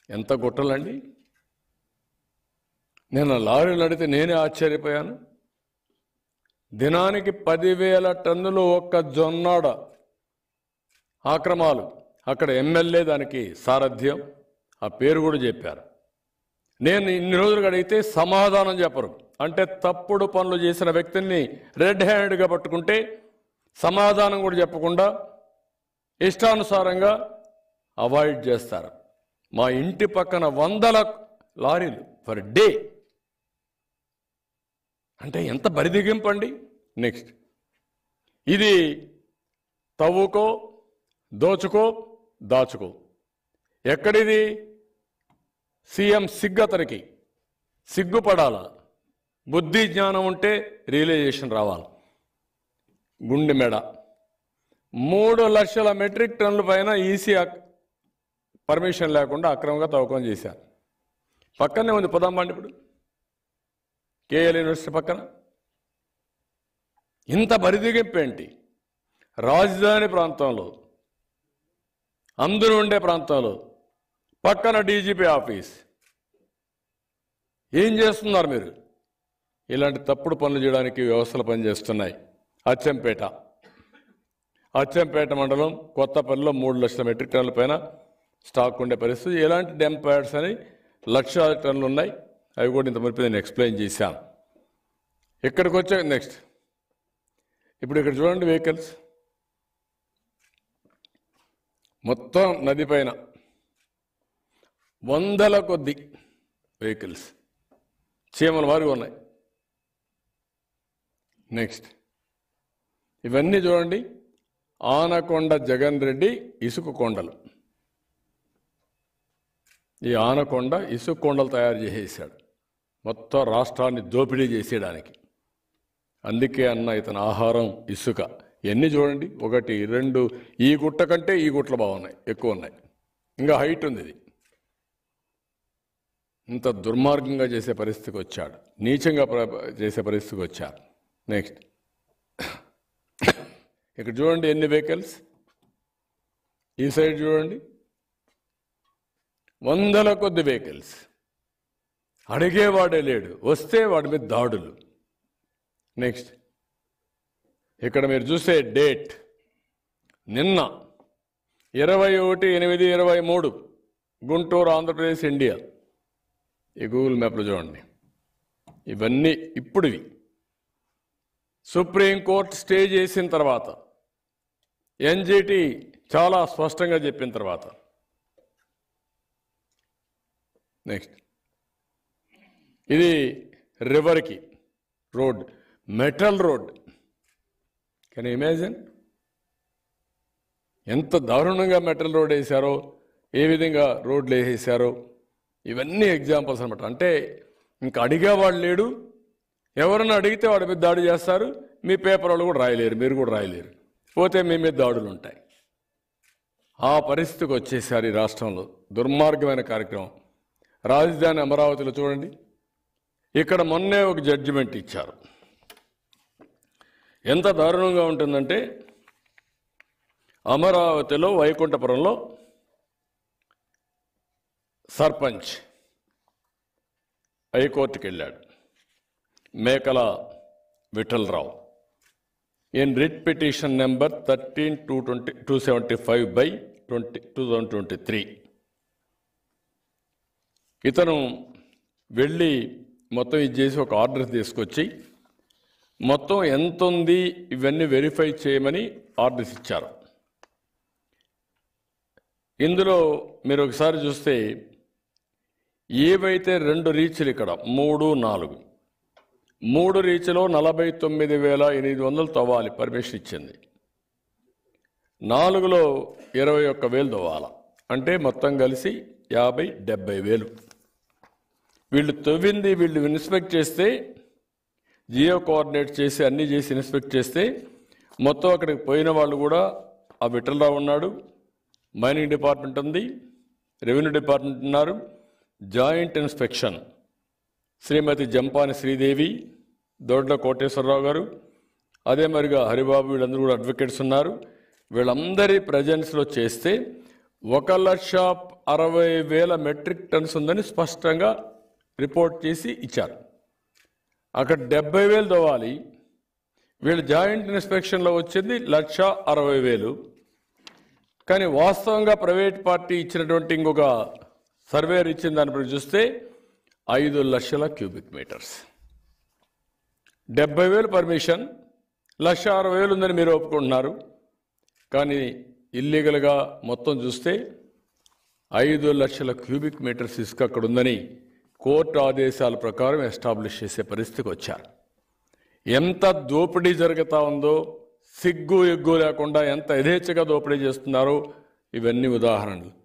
ఎంత గుట్టలండి నేను లారీలు నడితే నేనే ఆశ్చర్యపోయాను దినానికి పదివేల టన్నులు ఒక్క జొన్నాడ ఆక్రమాలు అక్కడ ఎమ్మెల్యే దానికి సారథ్యం ఆ పేరు కూడా చెప్పారు నేను ఇన్ని రోజులు అడిగితే సమాధానం చెప్పరు అంటే తప్పుడు పనులు చేసిన వ్యక్తిని రెడ్ హ్యాండ్గా పట్టుకుంటే సమాధానం కూడా చెప్పకుండా ఇష్టానుసారంగా అవాయిడ్ చేస్తారు మా ఇంటి పక్కన వందల లారీలు ఫర్ డే అంటే ఎంత బరిదిగింపండి నెక్స్ట్ ఇది తవ్వుకో దోచుకో దాచుకో ఎక్కడిది సీఎం సిగ్గు అతనికి సిగ్గుపడాల బుద్ధి జ్ఞానం ఉంటే రియలైజేషన్ రావాలి గుండె మెడ మూడు లక్షల మెట్రిక్ టన్నుల పైన ఈసీ అక్- పర్మిషన్ లేకుండా అక్రమంగా తవ్వకం చేశారు పక్కనే ఉంది పొదాంబండి ఇప్పుడు కేఎల్ యూనివర్సిటీ పక్కన ఇంత బరిదిగింపు ఏంటి రాజధాని ప్రాంతంలో అందరూ ఉండే ప్రాంతంలో పక్కన డీజీపీ ఆఫీస్ ఏం చేస్తున్నారు మీరు ఇలాంటి తప్పుడు పనులు చేయడానికి వ్యవస్థలు పనిచేస్తున్నాయి అచ్చంపేట అచ్చంపేట మండలం కొత్తపల్లిలో మూడు లక్షల మెట్రిక్ టన్నుల పైన స్టాక్ ఉండే పరిస్థితి ఎలాంటి డెంప్ ప్యాడ్స్ అని లక్ష టన్నులు ఉన్నాయి అవి కూడా ఇంత మురిపి నేను ఎక్స్ప్లెయిన్ చేశాను ఇక్కడికి వచ్చా నెక్స్ట్ ఇప్పుడు ఇక్కడ చూడండి వెహికల్స్ మొత్తం నది పైన వందల కొద్ది వెహికల్స్ చీమల వారి ఉన్నాయి నెక్స్ట్ ఇవన్నీ చూడండి ఆనకొండ జగన్ రెడ్డి ఇసుక కొండలు ఈ ఆనకొండ ఇసుక కొండలు తయారు చేసేసాడు మొత్తం రాష్ట్రాన్ని దోపిడీ చేసేయడానికి అందుకే అన్న ఇతని ఆహారం ఇసుక ఎన్ని చూడండి ఒకటి రెండు ఈ గుట్ట కంటే ఈ గుట్టలు బాగున్నాయి ఎక్కువ ఉన్నాయి ఇంకా హైట్ ఉంది ఇది ఇంత దుర్మార్గంగా చేసే పరిస్థితికి వచ్చాడు నీచంగా ప్ర- చేసే పరిస్థితికి వచ్చాడు నెక్స్ట్ ఇక్కడ చూడండి ఎన్ని వెహికల్స్ ఈ సైడ్ చూడండి వందల కొద్ది వెహికల్స్ అడిగేవాడే లేడు వస్తే వాడి మీద దాడులు నెక్స్ట్ ఇక్కడ మీరు చూసే డేట్ నిన్న ఇరవై ఒకటి ఎనిమిది ఇరవై మూడు గుంటూరు ఆంధ్రప్రదేశ్ ఇండియా ఈ గూగుల్ మ్యాప్లో చూడండి ఇవన్నీ ఇప్పుడువి సుప్రీంకోర్టు స్టే చేసిన తర్వాత ఎన్జిటి చాలా స్పష్టంగా చెప్పిన తర్వాత నెక్స్ట్ ఇది రివర్కి road metal road can imagine ఎంత దారుణంగా మెటల్ రోడ్ వేశారో ఏ విధంగా రోడ్లు వేసేసారో ఇవన్నీ ఎగ్జాంపుల్స్ అనమాట అంటే ఇంకా అడిగేవాడు లేడు ఎవరన్నా అడిగితే వాడి మీద దాడి చేస్తారు మీ పేపర్ వాళ్ళు కూడా రాయలేరు మీరు కూడా రాయలేరు పోతే మీ మీద దాడులు ఉంటాయి ఆ పరిస్థితికి వచ్చేసారు ఈ రాష్ట్రంలో దుర్మార్గమైన కార్యక్రమం రాజధాని అమరావతిలో చూడండి ఇక్కడ మొన్నే ఒక జడ్జిమెంట్ ఇచ్చారు ఎంత దారుణంగా ఉంటుందంటే అమరావతిలో వైకుంఠపురంలో సర్పంచ్ హైకోర్టుకి వెళ్ళాడు Mekala Vithalarao in writ petition number thirteen two twenty two seventy five by twenty two thousand twenty three ఇతను వెళ్ళి మొత్తం ఇది చేసి ఒక ఆర్డర్ తీసుకొచ్చి మొత్తం ఎంత ఉంది ఇవన్నీ వెరిఫై చేయమని ఆర్డర్స్ ఇచ్చారు ఇందులో మీరు ఒకసారి చూస్తే ఏవైతే రెండు రీచ్లు ఇక్కడ మూడు నాలుగు మూడు రీచ్లో నలభై తొమ్మిది వేల ఎనిమిది వందలు తవ్వాలి పర్మిషన్ ఇచ్చింది నాలుగులో ఇరవై ఒక్క వేలు తవ్వాల అంటే మొత్తం కలిసి యాభై డెబ్బై వేలు వీళ్ళు తవ్వింది వీళ్ళు ఇన్స్పెక్ట్ చేస్తే జియో కోఆర్డినేట్ చేసి అన్నీ చేసి ఇన్స్పెక్ట్ చేస్తే మొత్తం అక్కడికి పోయిన వాళ్ళు కూడా ఆ విఠలరావు ఉన్నాడు మైనింగ్ డిపార్ట్మెంట్ ఉంది రెవెన్యూ డిపార్ట్మెంట్ ఉన్నారు జాయింట్ ఇన్స్పెక్షన్ శ్రీమతి జంపాని శ్రీదేవి దొడ్ల కోటేశ్వరరావు గారు అదే మరిగా హరిబాబు వీళ్ళందరూ కూడా అడ్వకేట్స్ ఉన్నారు వీళ్ళందరి ప్రజెన్స్లో చేస్తే ఒక లక్ష అరవై వేల మెట్రిక్ టన్స్ ఉందని స్పష్టంగా రిపోర్ట్ చేసి ఇచ్చారు అక్కడ డెబ్బై వేలు తవ్వాలి వీళ్ళు జాయింట్ ఇన్స్పెక్షన్లో వచ్చింది లక్ష అరవై వేలు కానీ వాస్తవంగా ప్రైవేట్ పార్టీ ఇచ్చినటువంటి ఇంకొక సర్వేర్ ఇచ్చిన దాన్ని బట్టి చూస్తే ఐదు లక్షల క్యూబిక్ మీటర్స్ డెబ్బై వేలు పర్మిషన్ లక్ష అరవై వేలు ఉందని మీరు ఒప్పుకుంటున్నారు కానీ ఇల్లీగల్గా మొత్తం చూస్తే ఐదు లక్షల క్యూబిక్ మీటర్స్ ఇసుక అక్కడ ఉందని కోర్టు ఆదేశాల ప్రకారం ఎస్టాబ్లిష్ చేసే పరిస్థితికి వచ్చారు ఎంత దోపిడీ జరుగుతూ ఉందో సిగ్గు ఎగ్గు లేకుండా ఎంత యథేచ్ఛగా దోపిడీ చేస్తున్నారో ఇవన్నీ ఉదాహరణలు